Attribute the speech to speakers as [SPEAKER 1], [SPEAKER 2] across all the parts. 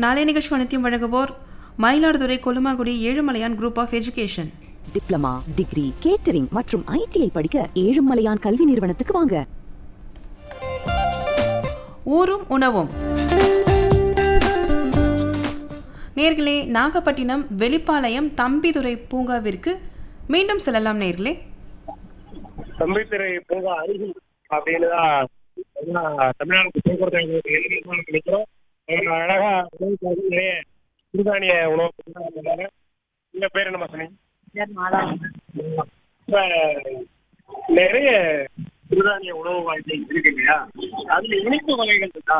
[SPEAKER 1] நாளை நிகழ்ச்சி அனைத்தையும் வழங்குவோர் Mayiladuthurai Kolumakudi Ezhumalaiyan group of education
[SPEAKER 2] diploma degree catering மற்றும் ஐடிஐ படிக்க ஏழுமலையான் கல்வி நிறுவனத்துக்கு வாங்க
[SPEAKER 1] ஊரும் உணவும் நேர்களே நாகப்பட்டினம் வெளிப்பாளையம் தம்பிதுரை பூங்காவிற்கு மீண்டும் செல்லலாம் நேர்களே
[SPEAKER 3] தம்பித்துறை பூங்கா அருகில் அப்படின்னு தான் எல்லாம் தமிழ்நாடு போக்குவரத்து கழகத்துக்கு எழுதி நிற்கிறோம் அவங்க அழகா உணவுக்காக நிறைய சிறுதானிய உணவு கொடுத்தாங்க. உங்க பேர் என்ன சொன்னீங்க இப்ப நிறைய சிறுதானிய உணவு வகைகள் இருக்கு இல்லையா அதுல இனிப்பு வகைகள் இருக்கா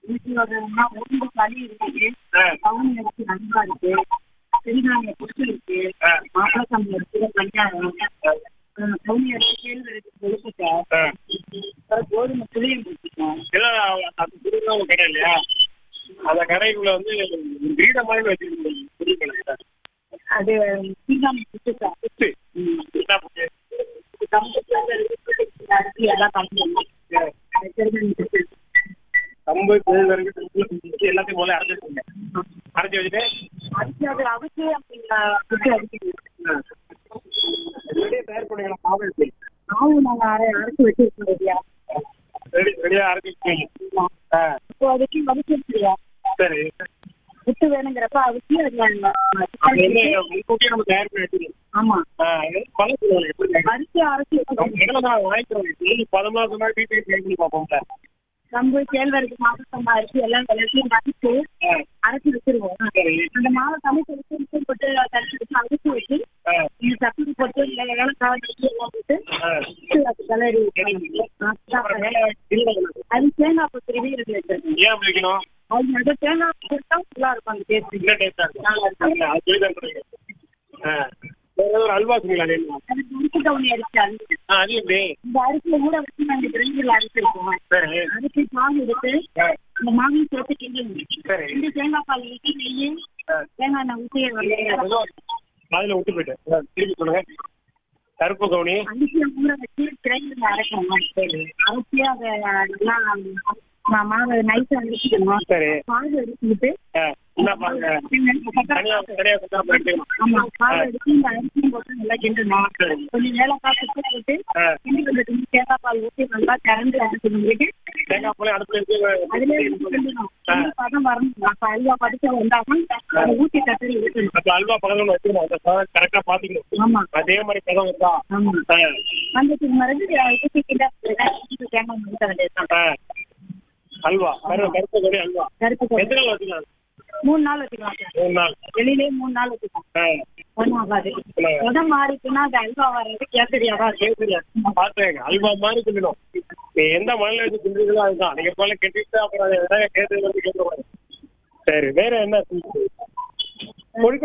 [SPEAKER 4] உடம்பு களி இருக்கு
[SPEAKER 3] ஆ.
[SPEAKER 4] கவுனி அரிசி நண்பா இருக்கு சிறுதானிய புட்டு இருக்கு
[SPEAKER 3] ஆ.
[SPEAKER 4] மாப்பிள சம்பளம் இருக்கு கல்யாணம் கவுனி அரிசி கேழ்வரகு கொழுக்கட்டை
[SPEAKER 3] ஆ.
[SPEAKER 4] அப்புறம் கோதுமை புளியம் வச்சுக்கோம்
[SPEAKER 3] எல்லாம் அந்த சிறுதானிய கடை இல்லையா அந்த கடைக்குள்ள வந்து ஒரு வீட மாதிரி வச்சிருக்கீங்க புரிய கடை
[SPEAKER 4] அது சிறுதானிய புட்டு சார்
[SPEAKER 3] புட்டு என்ன புட்டு
[SPEAKER 4] கம்பு கேழ்வரகு அரிசி எல்லாம் கலந்து சிறுதானிய புட்டு
[SPEAKER 3] கம்பு கேழ்வரகு எல்லாத்தையும் போல அரைச்சி வச்சுங்க அரைச்சி வச்சுட்டு
[SPEAKER 4] அரிசி அது அவிச்சு அப்படிங்கிற புட்டு அரிசி
[SPEAKER 3] ரெடியாக தயார் பண்ணிக்கலாம் மாவு எப்படி
[SPEAKER 4] மாவு நாங்க அரை அரைச்சி வச்சிருக்கோம் இல்லையா
[SPEAKER 3] ரெடி ரெடியாக அரைச்சி வச்சுக்கீங்க ஆ
[SPEAKER 4] இப்போ அதுக்கு வதக்கியா
[SPEAKER 3] சரி
[SPEAKER 4] புட்டு வேணுங்கிறப்ப அவிச்சு அது
[SPEAKER 3] அது வந்து முன்கூட்டியே நம்ம தயார் பண்ணி வச்சுக்கணும்
[SPEAKER 4] ஆமா
[SPEAKER 3] ஆ இது பழ சொல்லுவாங்க எப்படி செய்யணும்?
[SPEAKER 4] அரிசி அரைச்சி
[SPEAKER 3] நம்ம எங்களை நான் வாங்கிக்கிறோம் டெய்லி பதினொன்று சொன்னா வீட்டுக்கு ட்ரை பண்ணி பார்ப்போம்ல
[SPEAKER 4] கம்பு கேழ்வரகு மாவட்டமா அரிசி எல்லாம் எல்லாத்தையும் வதக்கி
[SPEAKER 3] ஆ
[SPEAKER 4] அரைச்சி வச்சிருவோம்
[SPEAKER 3] சரி
[SPEAKER 4] அந்த மாவை சமைச்சு வச்சு உப்பு போட்டு தரிச்சு வச்சு அரைச்சி வச்சு
[SPEAKER 3] ஆ
[SPEAKER 4] இந்த சக்கரை போட்டு இல்லை ஏலக்காய் வச்சு எல்லாம் போட்டு
[SPEAKER 3] ஆ
[SPEAKER 4] வச்சு அது கலரி
[SPEAKER 3] அப்புறம் மேலே இல்லை
[SPEAKER 4] அது தேங்காய் பத்திரிகை இருக்கு வச்சிருக்கேன்
[SPEAKER 3] ஏன் அப்படி வைக்கணும்
[SPEAKER 4] அது வந்து தேங்காய் போட்டா நல்லா இருக்கும் அந்த டேஸ்ட்
[SPEAKER 3] இன்னும் டேஸ்டாக இருக்கும் இல்ல, அது சொல்லி தான் கொடுங்க. ஆ வேற ஏதோ ஒரு அல்வா சொன்னீங்களா அதே மாதிரி?
[SPEAKER 4] அது முறுக்கு கவுனி அரிசி அரிசி
[SPEAKER 3] ஆ அது எப்படி
[SPEAKER 4] இந்த அரிசியை கூட வச்சு நாங்கள் கிரைண்டர்ல அரைச்சிருக்கோம்
[SPEAKER 3] சரி
[SPEAKER 4] அரிசி பால் எடுத்து
[SPEAKER 3] ஆ
[SPEAKER 4] இந்த மாவையும் சேர்த்து கிண்டணும்
[SPEAKER 3] சரி
[SPEAKER 4] இந்த தேங்காய் பால் ஊற்றி நெய்
[SPEAKER 3] ஆ.
[SPEAKER 4] தேங்காய் எண்ணெய் ஊற்றி
[SPEAKER 3] ஏதோ அதுல விட்டு போயிட்டேன் ஆ, திருப்பி சொல்லுங்க கருப்பு கவுனி
[SPEAKER 4] அரிசியை ஊற வச்சு கிரைண்டர்ல அரைக்கணும் அரைச்சி அதை நல்லா மா- மாவை நைஸா அரைச்சிக்கணும்
[SPEAKER 3] சரி
[SPEAKER 4] பால் எடுத்துக்கிட்டு
[SPEAKER 3] ஆ, என்ன பாருங்க தனியா தனியா கொஞ்சம் அப்புறம் எடுத்துக்கணும்.
[SPEAKER 4] ஆமா பால் எடுத்து இந்த அரிசியும் போட்டு நல்லா கிண்டணும்
[SPEAKER 3] சரி.
[SPEAKER 4] கொஞ்சம் ஏலக்காய் சுட்டு போட்டு
[SPEAKER 3] ஆ,
[SPEAKER 4] கிண்டி வந்துட்டு தேங்காய் பால் ஊற்றி நல்லா திறந்து அரைச்சிக்கிட்டு
[SPEAKER 3] தேங்காய் பாலையும் அடுப்புல வச்சு
[SPEAKER 4] அதுலயே கிண்டணும் அந்த பதம் வரணும் அப்ப அல்வா படிச்சா வந்தாலும் அதை ஊற்றி தட்டி ஊற்றணும்
[SPEAKER 3] அப்ப அல்வா பக்கத்துல வச்சுக்கணும் அந்த பதம் கரெக்டா பாத்துக்கணும்
[SPEAKER 4] ஆமா
[SPEAKER 3] அதே மாதிரி பதம் இருக்கா
[SPEAKER 4] ஆமா
[SPEAKER 3] ஆ,
[SPEAKER 4] வந்துட்டு மறுபடி ஊற்றி கிண்ட தேங்காய் ஊற்ற வேண்டியதுதான்
[SPEAKER 3] ஆ. அல்வா கரு- கருப்பு கறி அல்வா
[SPEAKER 4] கருப்பு கொடி.
[SPEAKER 3] எத்தனை நாள் வச்சுக்கலாம்
[SPEAKER 4] மூணு நாள் வச்சுக்கலாம் சார்
[SPEAKER 3] மூணு நாள்
[SPEAKER 4] வெளியிலேயே மூணு நாள் வச்சுக்கலாம்
[SPEAKER 3] ஆ,
[SPEAKER 4] ஒன்றும் ஆகாது உடம்பு மாறிச்சுன்னா அது அல்வா வர்றது கேசரியாதான்
[SPEAKER 3] சரி, சரி. பாத்துக்கங்க அல்வா மாதிரி கிண்டணும் நீ எந்த மண்ணில் வச்சு கிண்டுறீங்களோ அதுதான் நீங்க போல கெட்டிட்டு அப்புறம் அதை எதாவது கேட்டு வந்து கேட்கக்கூடாது சரி வேற என்ன sweet? கொழுக்கட்டை